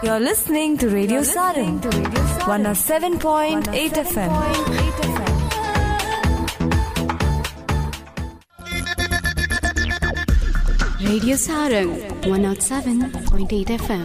You're listening to Radio Sarin, 107.8 FM. Radio Sarang 107.8 FM.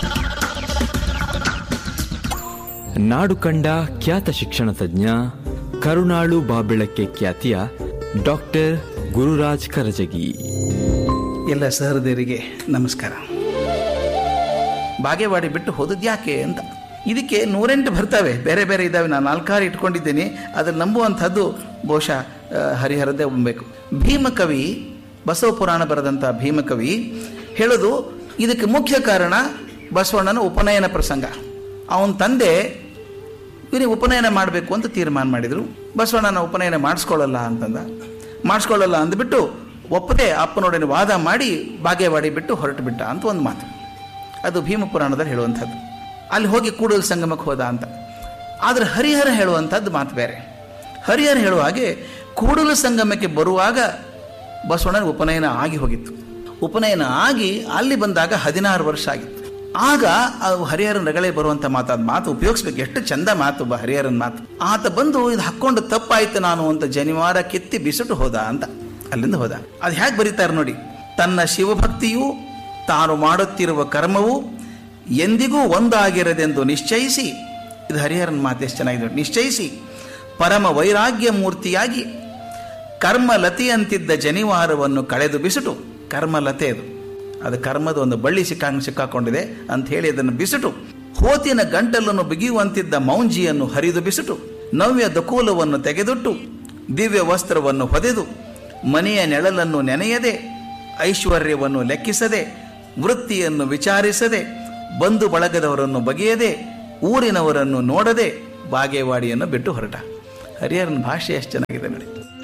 ನಾಡು ಕಂಡ ಖ್ಯಾತ ಶಿಕ್ಷಣ ತಜ್ಞ ಕರುಣಾಳು ಬಾಬೆಳಕ್ಕೆ ಖ್ಯಾತಿಯ ಡಾಕ್ಟರ್ ಗುರುರಾಜ್ ಕರಜಗಿ ಎಲ್ಲ ಸಹೃದಯರಿಗೆ ನಮಸ್ಕಾರ ಬಾಗೇವಾಡಿ ಬಿಟ್ಟು ಹೋದದ್ದು ಯಾಕೆ ಅಂತ ಇದಕ್ಕೆ ನೂರೆಂಟು ಬರ್ತವೆ ಬೇರೆ ಬೇರೆ ಇದ್ದಾವೆ ನಾನು ನಾಲ್ಕಾರು ಇಟ್ಕೊಂಡಿದ್ದೀನಿ ಅದನ್ನು ನಂಬುವಂಥದ್ದು ಬಹುಶಃ ಆ, ಹರಿಹರದೇ ಒಮ್ಮಬೇಕು ಭೀಮಕವಿ ಬಸವ ಪುರಾಣ ಬರೆದಂಥ ಭೀಮಕವಿ ಹೇಳೋದು ಇದಕ್ಕೆ ಮುಖ್ಯ ಕಾರಣ ಬಸವಣ್ಣನ ಉಪನಯನ ಪ್ರಸಂಗ ಅವನ ತಂದೆ ಇವನಿಗೆ ಉಪನಯನ ಮಾಡಬೇಕು ಅಂತ ತೀರ್ಮಾನ ಮಾಡಿದರು ಬಸವಣ್ಣನ ಉಪನಯನ ಮಾಡಿಸ್ಕೊಳ್ಳಲ್ಲ ಅಂತಂದ ಮಾಡಿಸ್ಕೊಳ್ಳಲ್ಲ ಅಂದ್ಬಿಟ್ಟು ಒಪ್ಪದೆ ಅಪ್ಪನೊಡನೆ ವಾದ ಮಾಡಿ ಬಾಗೇವಾಡಿ ಬಿಟ್ಟು ಹೊರಟು ಬಿಟ್ಟ ಅಂತ ಒಂದು ಮಾತು ಅದು ಭೀಮ ಪುರಾಣದಲ್ಲಿ ಹೇಳುವಂಥದ್ದು ಅಲ್ಲಿ ಹೋಗಿ ಕೂಡಲ ಸಂಗಮಕ್ಕೆ ಹೋದ ಅಂತ ಆದರೆ ಹರಿಹರ ಹೇಳುವಂಥದ್ದು ಮಾತು ಬೇರೆ ಹರಿಹರ ಹೇಳುವ ಹಾಗೆ ಕೂಡಲ ಸಂಗಮಕ್ಕೆ ಬರುವಾಗ ಬಸವಣ್ಣನ ಉಪನಯನ ಆಗಿ ಹೋಗಿತ್ತು ಉಪನಯನ ಆಗಿ ಅಲ್ಲಿ ಬಂದಾಗ ಹದಿನಾರು ವರ್ಷ ಆಗಿತ್ತು ಆಗ ಅದು ಹರಿಹರನ ರಗಳೆ ಬರುವಂಥ ಮಾತು ಅದು ಮಾತು ಉಪಯೋಗಿಸ್ಬೇಕು ಎಷ್ಟು ಚಂದ ಮಾತು ಬ ಹರಿಹರನ ಮಾತು ಆತ ಬಂದು ಇದು ಹಾಕ್ಕೊಂಡು ತಪ್ಪಾಯ್ತು ನಾನು ಅಂತ ಜನಿವಾರ ಕಿತ್ತಿ ಬಿಸಿಟು ಹೋದ ಅಂತ ಅಲ್ಲಿಂದ ಹೋದ ಅದು ಹೇಗೆ ಬರೀತಾರೆ ನೋಡಿ ತನ್ನ ಶಿವಭಕ್ತಿಯು ತಾನು ಮಾಡುತ್ತಿರುವ ಕರ್ಮವು ಎಂದಿಗೂ ಒಂದಾಗಿರದೆಂದು ನಿಶ್ಚಯಿಸಿ ಇದು ಹರಿಹರನ ಮಾತು ಎಷ್ಟು ಚೆನ್ನಾಗಿದೆ ನೋಡಿ. ನಿಶ್ಚಯಿಸಿ ಪರಮ ವೈರಾಗ್ಯ ಮೂರ್ತಿಯಾಗಿ ಕರ್ಮಲತೆಯಂತಿದ್ದ ಜನಿವಾರವನ್ನು ಕಳೆದು ಬಿಸಿಟು ಕರ್ಮಲತೆ ಅದು ಅದು ಕರ್ಮದ ಒಂದು ಬಳ್ಳಿ ಸಿಕ್ಕಾಂಗ್ ಸಿಕ್ಕಾಕೊಂಡಿದೆ ಅಂತ ಹೇಳಿ ಅದನ್ನು ಬಿಸಿಟು ಹೋತಿನ ಗಂಟಲನ್ನು ಬಿಗಿಯುವಂತಿದ್ದ ಮೌಂಜಿಯನ್ನು ಹರಿದು ಬಿಸಿಟು ನವ್ಯ ದಕೂಲವನ್ನು ತೆಗೆದುಟ್ಟು ದಿವ್ಯ ವಸ್ತ್ರವನ್ನು ಹೊದೆದು ಮನೆಯ ನೆಳಲನ್ನು ನೆನೆಯದೆ ಐಶ್ವರ್ಯವನ್ನು ಲೆಕ್ಕಿಸದೆ ವೃತ್ತಿಯನ್ನು ವಿಚಾರಿಸದೆ ಬಂಧು ಬಳಗದವರನ್ನು ಬಗೆಯದೆ ಊರಿನವರನ್ನು ನೋಡದೆ ಬಾಗೇವಾಡಿಯನ್ನು ಬಿಟ್ಟು ಹೊರಟ ಹರಿಹರನ ಭಾಷೆ ಎಷ್ಟು ಚೆನ್ನಾಗಿದೆ ನೋಡಿ